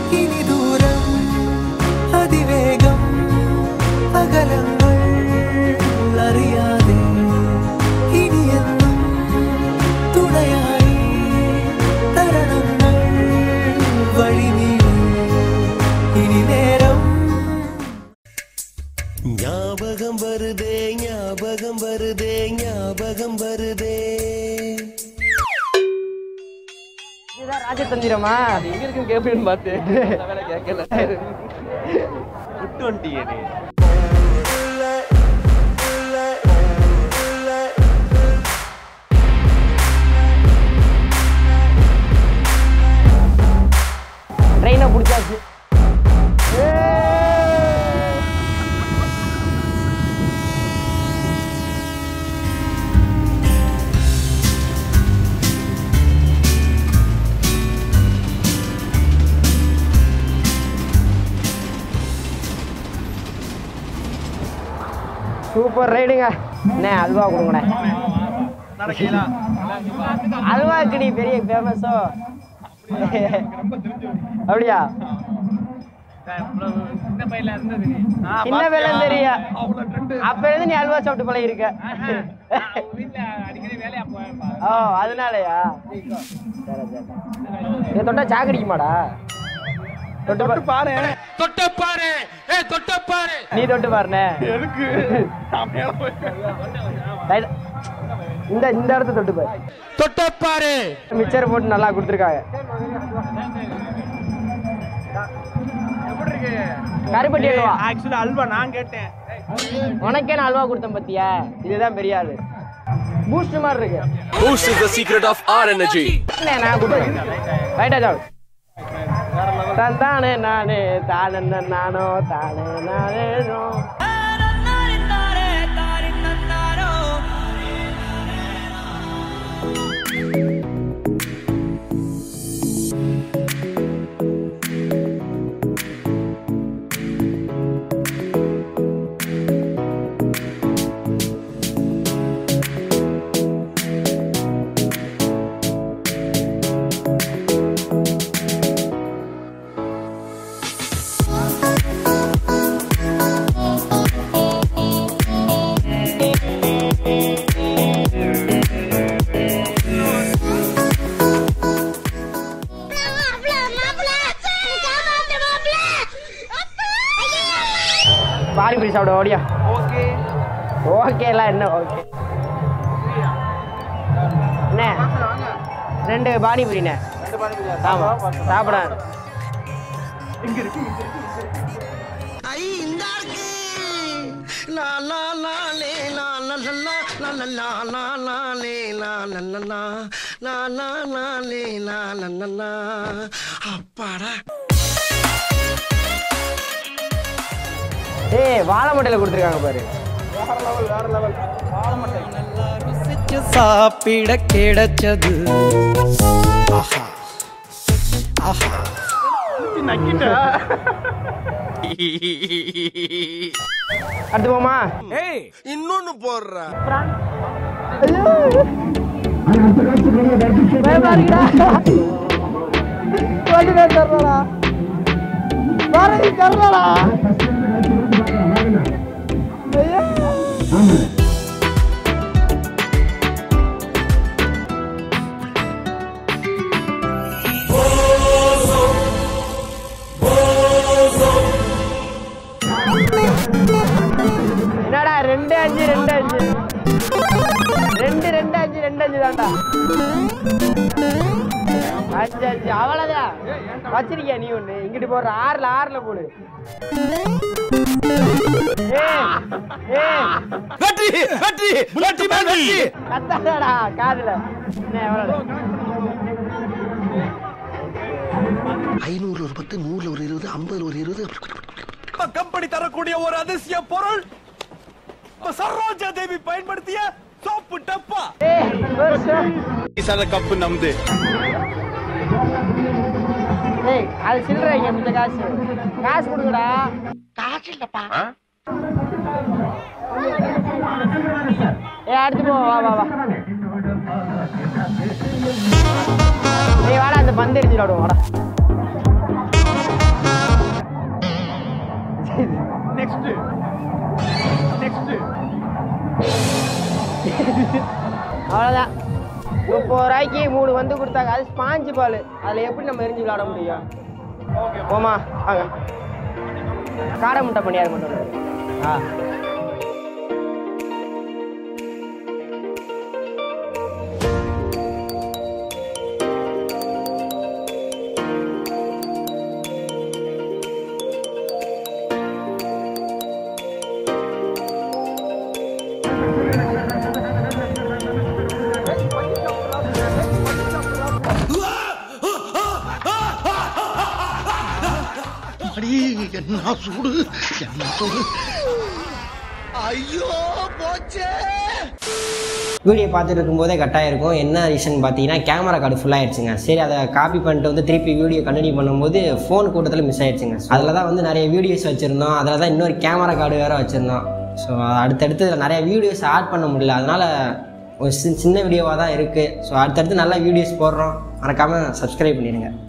இனி தூரம் அதிவேகம் அகலங்கள் அறியாதே இனி என்னும் துணையாய் தருணங்கள் வழி நீளே இனி நேரம் ஞாபகம் வருதே ஞாபகம் வருதே ஞாபகம் வருதே இதுதான் ராஜதந்திரமா அது எங்க இருக்குன்னு கேட்பேன்னு பார்த்து நல்ல வேலை கேட்கல விட்டு வந்துட்டீங்க நீ ட்ரெயினை பிடிச்சாச்சு சூப்பர் ரைடுங்க அண்ணே அல்வா கொடுங்கண்ணே அல்வாக்கு நீ பெரிய ஃபேமஸோ அப்படியா சின்ன வேலை தெரியா அப்ப இருந்து நீ அல்வா சாப்பிட்டு பழகி இருக்க ஓ அதனாலயா சரி சரி இதை தொட்டா சாக்கடிக்குமாடா தொட்டு பாரு தொட்டப்பாரு ஏ தொட்டப்பாரு நீ தொட்டு பாருண்ணே எதுக்கு Right. இந்த இந்த இடத்த தொட்டு பாரு தொட்டப்பாரு மிச்சர் போட்டு நல்லா கொடுத்துருக்காங்க கருப்பட்டி அல்வா ஆக்சுவலா அல்வா நான் கேட்டேன் உனக்கே நான் அல்வா கொடுத்தேன் பத்தியா இதுதான் பெரிய ஆளு பூஸ்ட் மாதிரி இருக்கு Boost is the secret of our energy. இல்ல, நான் கொடுத்தேன் ரைட்டா ஜாவ் தான் தானே நானே தானே நானோ தானே நானேனோ பானிபூரி சாப்பிட ஓடியா ஓகே ஓகே எல்லாம் என்ன ஓகே என்ன ரெண்டு பானிபூரிண்ணே ஆமா சாப்பிட ஐ இந்த இருக்கு லா லா லா லே லா லா லா லா லா லா லா லா லே லா லா லா லா லா லா லா லே லா லா லா லா அப்பாடா ஏய் வாழை மட்டையில கொடுத்துருக்காங்க பாரு சாப்பிட கிடைச்சது அடுத்து போமா இன்னொன்னு போடுற பயமா இருக்குடா வண்டியில தர்றடா வரது தர்றடா ஐயா என்னடா ரெண்டு அஞ்சு ரெண்டு அஞ்சு ரெண்டு ரெண்டு அஞ்சு ரெண்டு அஞ்சு தான்டா அஞ்சு அஞ்சு அவ்வளவுதான் வச்சிருக்கியா நீ ஒண்ணு இங்கிட்டு போடுற ஆறுல ஆறுல போடு ஏய், ஏய், வெற்றி வெற்றி வெற்றி மேல் வெற்றி கத்தாதடா காதுல என்ன எவ்வளவு ஐநூறுல ஒரு பத்து நூறுல ஒரு இருபது ஐம்பதுல ஒரு இருபது கம்பெனி தரக்கூடிய ஒரு அதிசய பொருள் இப்ப சரோஜா தேவி பயன்படுத்திய சோப்பு டப்பா ஏய், ஒரு சோ- சத கப்பு நம்து ஏய் அது சில்லறை இங்க மிச்ச காசு காசு கொடுங்கடா ஏய் அடுத்து போ வா வா வா ஏய் வாடா அந்த பந்து எரிஞ்சு விடுவோம் வாடா அவ்வளோதான் முப்பது ரூபாய்க்கு மூணு வந்து கொடுத்தாங்க அது ஸ்பாஞ்சு பால் அதில் எப்படி நம்ம எரிஞ்சு விளாட முடியும் போமா வாங்க காடை முட்டை பண்ணியாரு மட்டும் ஆ அடி என்ன சூடு என்ன சூடு ஐயோ போச்சே வீடியோ பார்த்துட்டு இருக்கும்போதே கட்டாக இருக்கும் என்ன ரீசன் பார்த்தீங்கன்னா கேமரா கார்டு ஃபுல் ஆயிடுச்சுங்க சரி அதை காப்பி பண்ணிட்டு வந்து திருப்பி வீடியோ கண்டினியூ பண்ணும்போது ஃபோன் கூட்டத்தில் மிஸ் ஆயிடுச்சுங்க அதில் தான் வந்து நிறைய வீடியோஸ் வச்சுருந்தோம் அதில் தான் இன்னொரு கேமரா கார்டு வேறு வச்சுருந்தோம் ஸோ அடுத்தடுத்து இதுல நிறைய வீடியோஸ் ஆட் பண்ண முடியல அதனால் ஒரு சின்ன சின்ன வீடியோவாக தான் இருக்குது ஸோ அடுத்தடுத்து நல்ல வீடியோஸ் போடுறோம் மறக்காமல் சப்ஸ்கிரைப் பண்ணிடுங்க